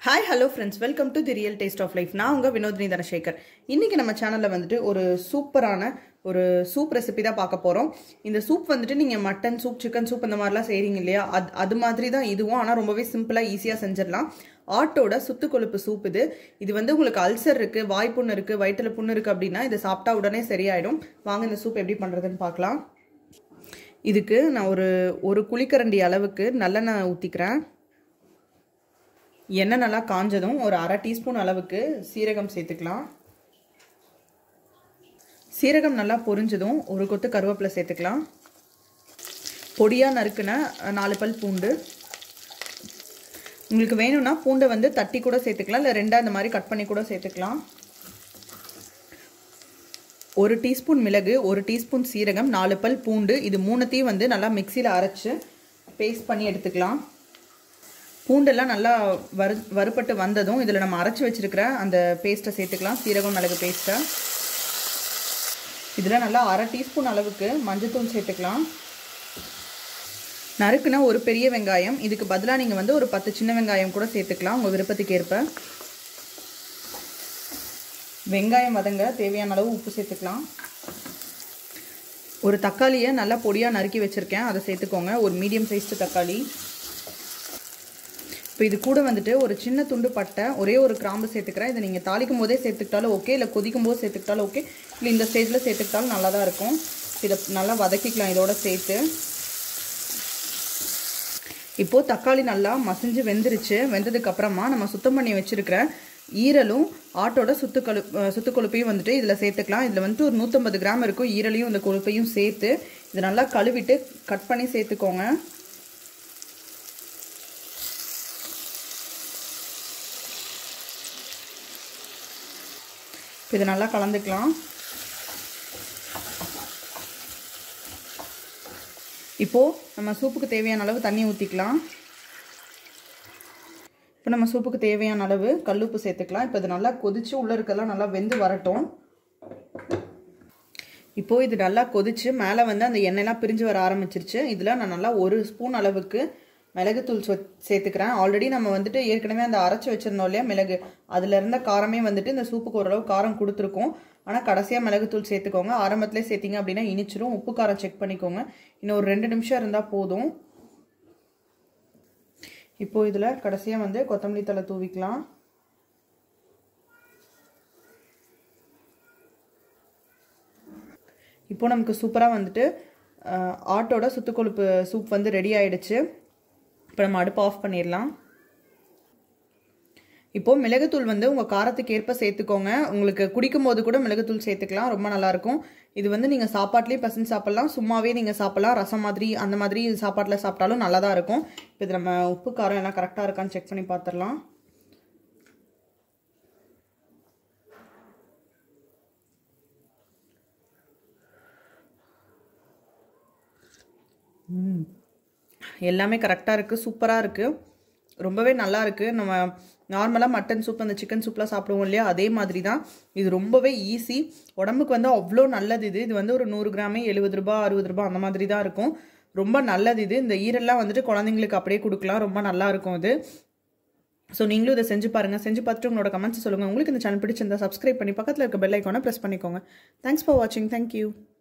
hi hello friends welcome to the real taste of life நான் உங்கள் வினோத்னி தனசேகர் இன்றைக்கி நம்ம சேனலில் வந்துட்டு ஒரு சூப்பரான ஒரு சூப் ரெசிபி தான் பார்க்க போகிறோம் இந்த சூப் வந்துட்டு நீங்கள் மட்டன் சூப் சிக்கன் சூப் இந்த மாதிரிலாம் செய்கிறீங்க இல்லையா அது அது மாதிரி தான் இதுவும் ஆனால் ரொம்பவே சிம்பிளாக ஈஸியாக செஞ்சிடலாம் ஆட்டோட சுத்து கொழுப்பு சூப் இது இது வந்து உங்களுக்கு அல்சர் இருக்குது வாய்ப்புண்ணு இருக்குது வயிற்றுல புண்ணு இருக்குது அப்படின்னா இதை சாப்பிட்டா உடனே சரியாயிடும் வாங்க இந்த சூப் எப்படி பண்ணுறதுன்னு பார்க்கலாம் இதுக்கு நான் ஒரு ஒரு குழிக்கரண்டி அளவுக்கு நல்லெண்ணெய் ஊற்றிக்கிறேன் எண்ணெய் நல்லா காஞ்சதும் ஒரு அரை டீஸ்பூன் அளவுக்கு சீரகம் சேர்த்துக்கலாம் சீரகம் நல்லா பொரிஞ்சதும் ஒரு கொத்து கருவேப்பிலை சேர்த்துக்கலாம் பொடியாக நறுக்குன நாலு பல் பூண்டு உங்களுக்கு வேணும்னா பூண்டை வந்து தட்டி கூட சேர்த்துக்கலாம் இல்லை ரெண்டாக இந்த மாதிரி கட் பண்ணி கூட சேர்த்துக்கலாம் ஒரு டீஸ்பூன் மிளகு ஒரு டீஸ்பூன் சீரகம் நாலு பல் பூண்டு இது மூணுத்தையும் வந்து நல்லா மிக்சியில் அரைச்சி பேஸ்ட் பண்ணி எடுத்துக்கலாம் பூண்டெல்லாம் நல்லா வறு வறுப்பட்டு வந்ததும் இதில் நம்ம அரைச்சி வச்சுருக்கிற அந்த பேஸ்ட்டை சேர்த்துக்கலாம் சீரகம் மிளகு பேஸ்ட்டை இதில் நல்லா அரை டீஸ்பூன் அளவுக்கு மஞ்சத்தூள் சேர்த்துக்கலாம் நறுக்குனா ஒரு பெரிய வெங்காயம் இதுக்கு பதிலாக நீங்கள் வந்து ஒரு பத்து சின்ன வெங்காயம் கூட சேர்த்துக்கலாம் உங்கள் விருப்பத்துக்கு ஏற்ப வெங்காயம் வதங்க தேவையான அளவு உப்பு சேர்த்துக்கலாம் ஒரு தக்காளியை நல்லா பொடியாக நறுக்கி வச்சுருக்கேன் அதை சேர்த்துக்கோங்க ஒரு மீடியம் சைஸ்டு தக்காளி இப்போ இது கூட வந்துட்டு ஒரு சின்ன துண்டு பட்டை ஒரே ஒரு கிராம்பு சேர்த்துக்கிறேன் இதை நீங்கள் தாளிக்கும் போதே சேர்த்துக்கிட்டாலும் ஓகே இல்லை கொதிக்கும் போது சேர்த்துக்கிட்டாலும் ஓகே இல்லை இந்த ஸ்டேஜில் சேர்த்துக்கிட்டாலும் நல்லா தான் இருக்கும் இதை நல்லா வதக்கிக்கலாம் இதோட சேர்த்து இப்போது தக்காளி நல்லா மசிஞ்சு வெந்துருச்சு வெந்ததுக்கப்புறமா நம்ம சுத்தம் பண்ணி வச்சுருக்கிற ஈரலும் ஆட்டோட சுத்து கொழு சுத்து கொழுப்பையும் வந்துட்டு இதில் சேர்த்துக்கலாம் இதில் வந்துட்டு ஒரு நூற்றம்பது கிராம் இருக்கும் ஈரலையும் இந்த கொழுப்பையும் சேர்த்து இதை நல்லா கழுவிட்டு கட் பண்ணி சேர்த்துக்கோங்க இதை நல்லா கலந்துக்கலாம் இப்போது நம்ம சூப்புக்கு தேவையான அளவு தண்ணி ஊற்றிக்கலாம் இப்போ நம்ம சூப்புக்கு தேவையான அளவு கல்லுப்பு சேர்த்துக்கலாம் இப்போ இது நல்லா கொதித்து உள்ளே இருக்கெல்லாம் நல்லா வெந்து வரட்டும் இப்போது இது நல்லா கொதித்து மேலே வந்து அந்த எண்ணெய்லாம் பிரிஞ்சு வர ஆரம்பிச்சிருச்சு இதில் நான் நல்லா ஒரு ஸ்பூன் அளவுக்கு மிளகுத்தூள் சொ சேர்த்துக்கிறேன் ஆல்ரெடி நம்ம வந்துட்டு ஏற்கனவே அந்த அரைச்சி வச்சுருந்தோம் இல்லையா மிளகு அதில் இருந்த காரமே வந்துட்டு இந்த சூப்புக்கு ஓரளவு காரம் கொடுத்துருக்கோம் ஆனால் கடைசியாக மிளகுத்தூள் சேர்த்துக்கோங்க ஆரம்பத்திலே சேர்த்திங்க அப்படின்னா இனிச்சிரும் உப்பு காரம் செக் பண்ணிக்கோங்க இன்னும் ஒரு ரெண்டு நிமிஷம் இருந்தால் போதும் இப்போது இதில் கடைசியாக வந்து கொத்தமல்லி தலை தூவிக்கலாம் இப்போ நமக்கு சூப்பராக வந்துட்டு ஆட்டோட சுத்துக்கொழுப்பு சூப் வந்து ரெடி ஆயிடுச்சு இப்போ நம்ம அடுப்பு ஆஃப் பண்ணிடலாம் இப்போது மிளகுத்தூள் வந்து உங்கள் காரத்துக்கு ஏற்ப சேர்த்துக்கோங்க உங்களுக்கு குடிக்கும் போது கூட மிளகுத்தூள் சேர்த்துக்கலாம் ரொம்ப நல்லாயிருக்கும் இது வந்து நீங்கள் சாப்பாட்லேயே பசங்க சாப்பிட்லாம் சும்மாவே நீங்கள் சாப்பிட்லாம் ரசம் மாதிரி அந்த மாதிரி சாப்பாட்டில் சாப்பிட்டாலும் நல்லா தான் இருக்கும் இப்போ இது நம்ம உப்பு காரம் எல்லாம் கரெக்டாக இருக்கான்னு செக் பண்ணி பார்த்துடலாம் எல்லாமே கரெக்டாக இருக்குது சூப்பராக இருக்குது ரொம்பவே நல்லா இருக்குது நம்ம நார்மலாக மட்டன் சூப் அந்த சிக்கன் சூப்லாம் சாப்பிடுவோம் இல்லையா அதே மாதிரி தான் இது ரொம்பவே ஈஸி உடம்புக்கு வந்து அவ்வளோ நல்லது இது இது வந்து ஒரு நூறு கிராமே எழுபது ரூபா அறுபது ரூபா அந்த மாதிரி தான் இருக்கும் ரொம்ப நல்லது இது இந்த ஈரெல்லாம் வந்துட்டு குழந்தைங்களுக்கு அப்படியே கொடுக்கலாம் ரொம்ப நல்லா இருக்கும் இது ஸோ நீங்களும் இதை செஞ்சு பாருங்கள் செஞ்சு பார்த்துட்டு உங்களோட கமெண்ட்ஸ் சொல்லுங்கள் உங்களுக்கு இந்த சேனல் பிடிச்சிருந்தா சப்ஸ்கிரைப் பண்ணி பக்கத்தில் இருக்க பெல் ஐக்கானை ப்ரெஸ் பண்ணிக்கோங்க தேங்க்ஸ் ஃபார் வாட்சிங் தேங்க்யூ